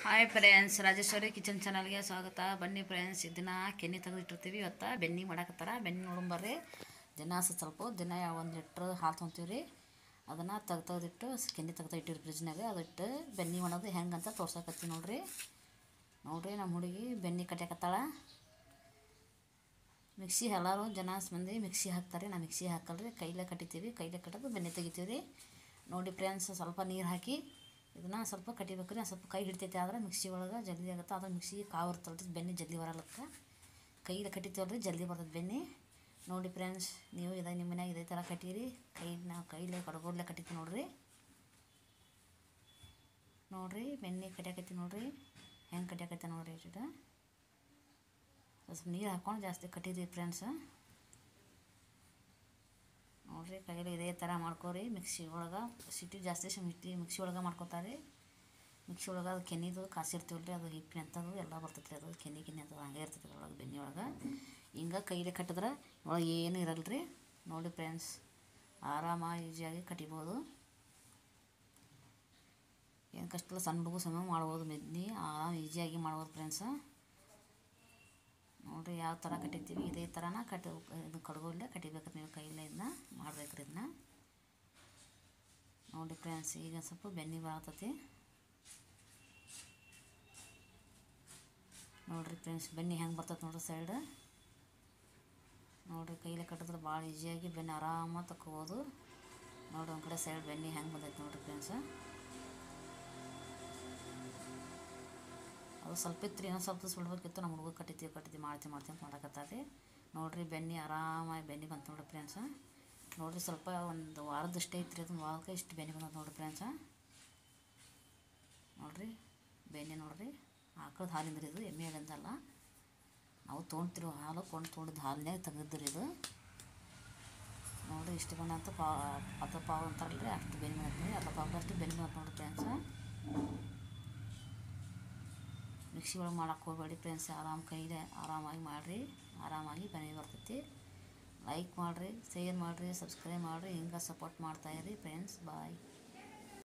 hi friends Rajeshwari kitchen ಚಾನಲ್ಗೆ ಸ್ವಾಗತ ಬನ್ನಿ ಫ್ರೆಂಡ್ಸ್ ದಿನ ಕೆನ್ನಿ ತೆಗೆದಿಟ್ಟಿರ್ತೀವಿ ಇವತ್ತು ಬೆನ್ನಿ ಮಾಡಾಕತ್ತಾರ ಬೆನ್ನಿ ನೋಡಂಬರ್ರಿ ದಿನ ಸ ಸ್ವಲ್ಪ ದಿನ ಒಂದು ಲೀಟ್ರ್ ಹಾಲು ತೊಗೊತೀವಿ ರೀ ಅದನ್ನು ತೆಗ್ದು ತೆಗ್ದಿಟ್ಟು ಕೆನ್ನಿ ತೆಗ್ದು ಇಟ್ಟಿರಿ ಫ್ರಿಜ್ನಾಗ ಅದು ಇಟ್ಟು ಬೆನ್ನಿ ಮಾಡೋದು ಹೆಂಗೆ ಅಂತ ತೋರ್ಸಕತ್ತೀವಿ ನೋಡ್ರಿ ನೋಡ್ರಿ ನಮ್ಮ ಹುಡುಗಿ ಬೆನ್ನಿ ಕಟ್ಯಾಕತ್ತಾಳ ಮಿಕ್ಸಿ ಎಲ್ಲರೂ ಜನ ಮಂದಿ ಮಿಕ್ಸಿ ಹಾಕ್ತಾರೆ ನಾ ಮಿಕ್ಸಿ ಹಾಕಲ್ರಿ ಕೈಲೇ ಕಟ್ಟಿತೀವಿ ಕೈಲೇ ಕಟ್ಟೋದು ಬೆನ್ನಿ ತೆಗಿತೀವಿ ರೀ ನೋಡಿ ಫ್ರೆಂಡ್ಸ್ ಸ್ವಲ್ಪ ನೀರು ಹಾಕಿ ಇದನ್ನು ಸ್ವಲ್ಪ ಕಟ್ಟಿಬೇಕು ರೀ ಸ್ವಲ್ಪ ಕೈ ಹಿಡಿತೈತೆ ಆದ್ರೆ ಮಿಕ್ಸಿ ಒಳಗೆ ಜಲ್ದಿ ಆಗುತ್ತೆ ಅದ್ರ ಮಿಕ್ಸಿ ಕಾವು ಇರ್ತಲ್ರಿ ಬೆನ್ನಿ ಜಲ್ದಿ ಬರಲ್ಲಕ್ಕೆ ಕೈಲಿ ಕಟ್ಟಿತೀವಲ್ರಿ ಜಲ್ದಿ ಬರ್ತದೆ ಬೆನ್ನಿ ನೋಡಿ ಫ್ರೆಂಡ್ಸ್ ನೀವು ಇದೇ ನಿಮ್ಮ ಮನ್ಯಾಗ ಇದೇ ಥರ ಕಟ್ಟೀರಿ ಕೈ ನಾವು ಕೈಲೇ ಕಡ್ಗೋಡ್ಲೆ ಕಟ್ಟಿತೀವಿ ನೋಡ್ರಿ ನೋಡ್ರಿ ಬೆನ್ನಿ ಕಟ್ಯಾಕತ್ತಿ ನೋಡ್ರಿ ಹೆಂಗೆ ಕಟ್ಯಾಕತ್ತೆ ನೋಡ್ರಿ ಇಟ್ಟು ಸ್ವಲ್ಪ ನೀರು ಹಾಕ್ಕೊಂಡು ಜಾಸ್ತಿ ಕಟ್ಟಿದ್ದೀವಿ ಫ್ರೆಂಡ್ಸ್ ನೋಡ್ರಿ ಕೈಯಲ್ಲಿ ಇದೇ ಥರ ಮಾಡ್ಕೊರಿ ಮಿಕ್ಸಿ ಒಳಗೆ ಸಿಟಿ ಜಾಸ್ತಿ ಮಿಟ್ಟಿ ಮಿಕ್ಸಿ ಒಳಗೆ ಮಾಡ್ಕೊತಾರೆ ಮಿಕ್ಸಿ ಒಳಗೆ ಅದು ಕೆನ್ನಿದು ಕಾಸಿರ್ತೀವಲ್ಲ ರೀ ಅದು ಹಿಟ್ಟಿನ ಅಂತದು ಎಲ್ಲ ಬರ್ತೈತೆ ರೀ ಅದು ಕೆನ್ನಿ ಕೆನ್ನಿ ಅಂತದು ಹಂಗೆ ಇರ್ತೈತೆ ಒಳಗೆ ಬೆನ್ನಿ ಒಳಗೆ ಹಿಂಗೆ ಕೈಲಿ ಕಟ್ಟಿದ್ರೆ ಒಳಗೆ ಏನೂ ಇರಲ್ಲ ರೀ ನೋಡಿ ಫ್ರೆಂಡ್ಸ್ ಆರಾಮ ಈಸಿಯಾಗಿ ಕಟ್ಟಿಬೋದು ಏನು ಕಷ್ಟ ಇಲ್ಲ ಸಣ್ಣ ಹುಡುಗು ಸಮ ಮಾಡ್ಬೋದು ಮೆದ್ನಿ ಆರಾಮ ಈಸಿಯಾಗಿ ಮಾಡ್ಬೋದು ಫ್ರೆಂಡ್ಸ ನೋಡಿರಿ ಯಾವ ಥರ ಕಟ್ಟಿರ್ತೀವಿ ಇದೇ ಥರನ ಕಟ್ಟಿ ಇದು ಕಡ್ಗೋಲ್ಲೇ ಕಟ್ಟಿಬೇಕು ನೀವು ಕೈಲೇ ಇದನ್ನ ಮಾಡ್ಬೇಕ್ರಿ ಇದನ್ನ ನೋಡಿ ಫ್ರೆಂಡ್ಸ್ ಈಗ ಸ್ವಲ್ಪ ಬೆನ್ನಿ ಬರತೈತಿ ನೋಡಿರಿ ಫ್ರೆಂಡ್ಸ್ ಬೆನ್ನಿ ಹೆಂಗೆ ಬರ್ತೈತೆ ನೋಡ್ರಿ ಸೈಡ್ ನೋಡಿರಿ ಕೈಲೇ ಕಟ್ಟಿದ್ರೆ ಭಾಳ ಈಸಿಯಾಗಿ ಬೆನ್ನಿ ಆರಾಮಾಗಿ ತಕ್ಕೋಬೋದು ನೋಡಿರಿ ಒಂದು ಕಡೆ ಸೈಡ್ ಬೆನ್ನಿ ಹೆಂಗೆ ಬಂದೈತೆ ನೋಡಿರಿ ಫ್ರೆಂಡ್ಸ್ ಅದು ಸ್ವಲ್ಪ ಇತ್ತು ರೀ ಇನ್ನೊಂದು ಸ್ವಲ್ಪ ಸುಳ್ಬೇಕಿತ್ತು ನಮ್ಮ ಹುಡುಗ ಕಟ್ಟಿತೀವಿ ಕಟ್ಟಿತೀವಿ ಮಾಡ್ತೀವಿ ಮಾಡ್ತೀವಿ ಅಂತ ಮಾಡಕತ್ತಾರೆ ನೋಡಿರಿ ಬೆನ್ನಿ ಆರಾಮಾಗಿ ಬೆನ್ನಿ ಬಂತು ನೋಡಿರಿ ಫ್ರೆಂಡ್ಸ ನೋಡಿರಿ ಸ್ವಲ್ಪ ಒಂದು ವಾರದಷ್ಟೇ ಐತ್ರಿ ಅದೊಂದು ವಾರಕ್ಕೆ ಇಷ್ಟು ಬೆನ್ನಿ ಬಂದದ್ದು ನೋಡಿರಿ ಫ್ರೆಂಡ್ಸ ನೋಡಿರಿ ಬೆನ್ನಿ ನೋಡಿರಿ ಆಕಳದ ಹಾಲಿಂದ ಇದು ಎಮ್ಮೆ ಹಾಲಿಂದಲ್ಲ ನಾವು ತೊಗೊಂತಿರೋ ಹಾಲು ಕೊಂಡು ತೊಗೊಂಡಿದ್ದು ಹಾಲಿನಾಗ ತೆಗೆದ್ರಿ ಇದು ನೋಡಿರಿ ಇಷ್ಟು ಬಂದ ಅಂತ ಪಾ ಅರ್ಧ ಪಾವು ಅಂತಾರಲ್ರಿ ಅಷ್ಟು ಬೆನ್ನಿ ಬಂದೈತಿ ಅರ್ಧ ಪಾವು ಅಷ್ಟು ಬೆನ್ನಿ ಬಂತು ನೋಡಿರಿ ಫ್ರೆಂಡ್ಸ ಮಿಕ್ಸಿ ಒಳಗೆ ಮಾಡಕ್ಕೆ ಹೋಗಬೇಡಿ ಫ್ರೆಂಡ್ಸ್ ಆರಾಮ್ ಕೈಲೇ ಆರಾಮಾಗಿ ಮಾಡಿರಿ ಆರಾಮಾಗಿ ಬೆನೆ ಬರ್ತೈತಿ ಲೈಕ್ ಮಾಡಿರಿ ಶೇರ್ ಮಾಡಿರಿ ಸಬ್ಸ್ಕ್ರೈಬ್ ಮಾಡಿರಿ ಹಿಂಗೆ ಸಪೋರ್ಟ್ ಮಾಡ್ತಾಯಿರಿ ಫ್ರೆಂಡ್ಸ್ ಬಾಯ್